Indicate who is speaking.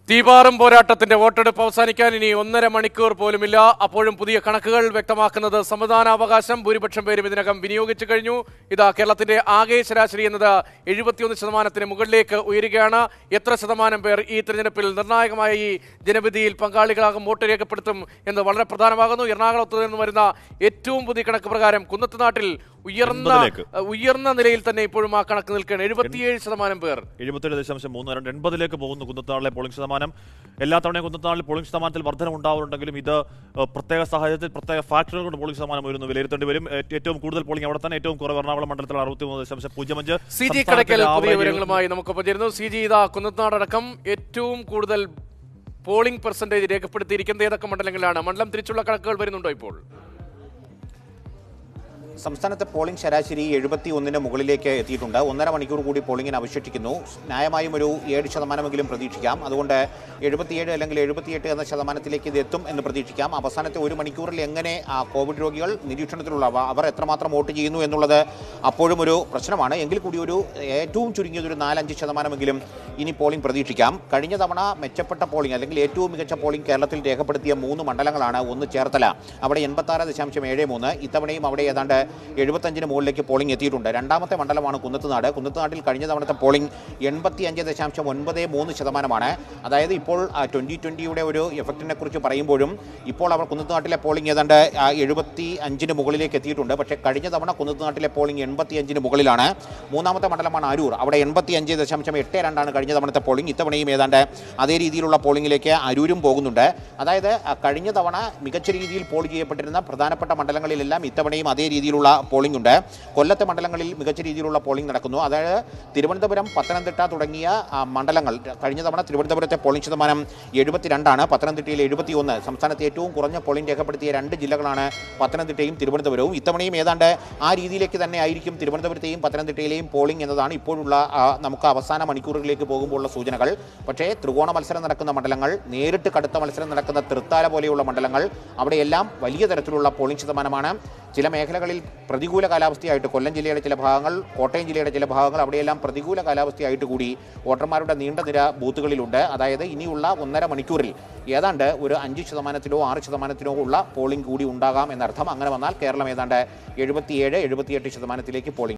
Speaker 1: തീപാറും പോരാട്ടത്തിന്റെ വോട്ടെടുപ്പ് അവസാനിക്കാൻ ഇനി ഒന്നര മണിക്കൂർ പോലുമില്ല അപ്പോഴും പുതിയ കണക്കുകൾ വ്യക്തമാക്കുന്നത് സമ്മതിദാനാവകാശം ഭൂരിപക്ഷം പേരും ഇതിനകം വിനിയോഗിച്ചു കഴിഞ്ഞു ഇതാ കേരളത്തിന്റെ ആകെ ശരാശരി എന്നത് എഴുപത്തിയൊന്ന് ശതമാനത്തിന് മുകളിലേക്ക് ഉയരുകയാണ് എത്ര ശതമാനം പേർ ഈ തെരഞ്ഞെടുപ്പിൽ നിർണായകമായ ഈ ജനവിധിയിൽ പങ്കാളികളാകും വോട്ട് രേഖപ്പെടുത്തും എന്ന് വളരെ പ്രധാനമാകുന്നു എറണാകുളത്ത് നിന്ന് വരുന്ന ഏറ്റവും പുതിയ കണക്ക് പ്രകാരം കുന്നത്തുനാട്ടിൽ ഉയർന്ന
Speaker 2: എൺപതിലേക്ക്.
Speaker 1: ഉയർന്ന നിലയിൽ തന്നെ ഇപ്പോഴും ആ കണക്ക് നിൽക്കുകയാണ് എഴുപത്തിയേഴ് ശതമാനം പേർ
Speaker 2: എഴുപത്തേഴ് ദശാംശം മൂന്ന് രണ്ട് എൺപതിലേക്ക് പോകുന്നു കുന്നത്താളിലെ പോളിംഗ് ശതമാനം എല്ലാ തവണയും കുന്നത്താളിൽ പോളിംഗ് ശതമാനത്തിൽ വർധന ഉണ്ടാവാറുണ്ടെങ്കിലും ഇത് ഏഹ്, പ്രത്യേക സാഹചര്യത്തിൽ പ്രത്യേക ഫാക്ടറുകൾ കൊണ്ട് പോളിംഗ് ശതമാനം ഉയരുന്നു വിലയിരുത്തേണ്ടി വരും ഏ- ഏറ്റവും കൂടുതൽ പോളിംഗ് അവിടെ തന്നെ ഏറ്റവും കുറവ് എറണാകുളം മണ്ഡലത്തിൽ അറുപത്തി മൂന്ന് ദശാംശം പൂജ്യം അഞ്ച്
Speaker 1: സി ജി കടക്കൽ പുതിയ വിവരങ്ങളുമായി നമുക്കൊപ്പം ചേരുന്നു സി ജി ഇതാ കുന്നത്താടക്കം ഏറ്റവും കൂടുതൽ പോളിംഗ് പെർസെന്റേജ് രേഖപ്പെടുത്തിയിരിക്കുന്നത് ഏതൊക്കെ മണ്ഡലങ്ങളിലാണ് മണ്ഡലം തിരിച്ചുള്ള കണക്കുകൾ വരുന്നുണ്ടോ ഇപ്പോൾ
Speaker 3: സംസ്ഥാനത്തെ പോളിംഗ് ശരാശരി എഴുപത്തി ഒന്നിന് മുകളിലേക്ക് എത്തിയിട്ടുണ്ട് ഒന്നര മണിക്കൂർ കൂടി പോളിംഗിന് അവശേഷിക്കുന്നു ന്യായമായും ഒരു ഏഴ് ശതമാനമെങ്കിലും പ്രതീക്ഷിക്കാം അതുകൊണ്ട് എഴുപത്തിയേഴ് അല്ലെങ്കിൽ എഴുപത്തിയെട്ട് എന്ന ശതമാനത്തിലേക്ക് ഇത് എത്തും എന്ന് പ്രതീക്ഷിക്കാം അവസാനത്തെ ഒരു മണിക്കൂറിൽ എങ്ങനെ ആ കോവിഡ് രോഗികൾ നിരീക്ഷണത്തിലുള്ളവ അവർ എത്രമാത്രം വോട്ട് ചെയ്യുന്നു എന്നുള്ളത് അപ്പോഴും ഒരു പ്രശ്നമാണ് എങ്കിൽ കൂടി ഒരു ഏറ്റവും ചുരുങ്ങിയത് ഒരു നാലഞ്ച് ശതമാനമെങ്കിലും ഇനി പോളിംഗ് പ്രതീക്ഷിക്കാം കഴിഞ്ഞ തവണ മെച്ചപ്പെട്ട പോളിംഗ് അല്ലെങ്കിൽ ഏറ്റവും മികച്ച പോളിംഗ് കേരളത്തിൽ രേഖപ്പെടുത്തിയ മൂന്ന് മണ്ഡലങ്ങളാണ് ഒന്ന് ചേർത്തല അവിടെ എൺപത്താറ് ദശാംശം ഏഴ് മൂന്ന് ഇത്തവണയും അവിടെ ഏതാണ്ട് എഴുപത്തഞ്ചിന് മുകളിലേക്ക് പോളിംഗ് എത്തിയിട്ടുണ്ട് രണ്ടാമത്തെ മണ്ഡലമാണ് കുന്നത്തുനാട് കുന്നത്തുനാട്ടിൽ കഴിഞ്ഞ തവണത്തെ പോളിംഗ് എൺപത്തി അഞ്ച് ദശാംശം ഒൻപത് മൂന്ന് ശതമാനമാണ് അതായത് ഇപ്പോൾ ട്വൻ്റി ട്വൻ്റിയുടെ ഒരു എഫക്റ്റിനെ കുറിച്ച് പറയുമ്പോഴും ഇപ്പോൾ അവർ കുന്നത്തുനാട്ടിലെ പോളിംഗ് ഏതാണ്ട് ആ, എഴുപത്തി അഞ്ചിന് മുകളിലേക്ക് എത്തിയിട്ടുണ്ട് പക്ഷേ കഴിഞ്ഞ തവണ കുന്നത്തുനാട്ടിലെ പോളിംഗ് എൺപത്തി അഞ്ചിന് മുകളിലാണ് മൂന്നാമത്തെ മണ്ഡലമാണ് അരൂർ അവിടെ എൺപത്തി അഞ്ച് ദശാംശം എട്ട് രണ്ടാണ് കഴിഞ്ഞ തവണത്തെ പോളിംഗ് ഇത്തവണയും ഏതാണ്ട് അതേ രീതിയിലുള്ള പോളിംഗിലേക്ക് അരൂരും പോകുന്നുണ്ട് അതായത് ആ, കഴിഞ്ഞ തവണ മികച്ച രീതിയിൽ പോൾ ചെയ്യപ്പെട്ടിരുന്ന പ്രധാനപ്പെട്ട മണ്ഡലങ്ങളിലെല്ലാം ഇത്തവണയും അതേ രീതിയിലുള്ള പോളിംഗ് ഉണ്ട് കൊല്ലത്തെ മണ്ഡലങ്ങളിൽ മികച്ച രീതിയിലുള്ള പോളിംഗ് നടക്കുന്നു അതായത് തിരുവനന്തപുരം പത്തനംതിട്ട തുടങ്ങിയ ആ, മണ്ഡലങ്ങൾ കഴിഞ്ഞ തവണ തിരുവനന്തപുരത്തെ പോളിംഗ് ശതമാനം എഴുപത്തിരണ്ടാണ് പത്തനംതിട്ടയിൽ എഴുപത്തിയൊന്ന് സംസ്ഥാനത്ത് ഏറ്റവും കുറഞ്ഞ പോളിംഗ് രേഖപ്പെടുത്തിയ രണ്ട് ജില്ലകളാണ് പത്തനംതിട്ടയും തിരുവനന്തപുരവും ഇത്തവണയും ഏതാണ്ട് ആ രീതിയിലേക്ക് തന്നെ ആയിരിക്കും തിരുവനന്തപുരത്തെയും പത്തനംതിട്ടയിലെയും പോളിംഗ് എന്നതാണ് ഇപ്പോഴുള്ള ആ, നമുക്ക് അവസാന മണിക്കൂറുകളിലേക്ക് പോകുമ്പോഴുള്ള സൂചനകൾ പക്ഷേ ത്രികോണ മത്സരം നടക്കുന്ന മണ്ഡലങ്ങൾ നേരിട്ട് കടുത്ത മത്സരം നടക്കുന്ന തൃത്താല പോലെയുള്ള മണ്ഡലങ്ങൾ അവിടെയെല്ലാം വലിയ തരത്തിലുള്ള പോളിംഗ് ശതമാനമാണ് ചില മേഖലകളിൽ പ്രതികൂല കാലാവസ്ഥയായിട്ട് കൊല്ലം ജില്ലയുടെ ചില ഭാഗങ്ങൾ കോട്ടയം ജില്ലയുടെ ചില ഭാഗങ്ങൾ അവിടെയെല്ലാം പ്രതികൂല കാലാവസ്ഥയായിട്ട് കൂടി വോട്ടർമാരുടെ നീണ്ട നിര ബൂത്തുകളിലുണ്ട് അതായത് ഇനിയുള്ള ഒന്നര മണിക്കൂറിൽ ഏതാണ്ട് ഒരു അഞ്ച് ശതമാനത്തിലോ ആറ് ശതമാനത്തിലോ ഉള്ള പോളിംഗ് കൂടി ഉണ്ടാകാം എന്നർത്ഥം അങ്ങനെ വന്നാൽ കേരളം ഏതാണ്ട് എഴുപത്തിയേഴ് എഴുപത്തിയെട്ട് ശതമാനത്തിലേക്ക് പോളിംഗ്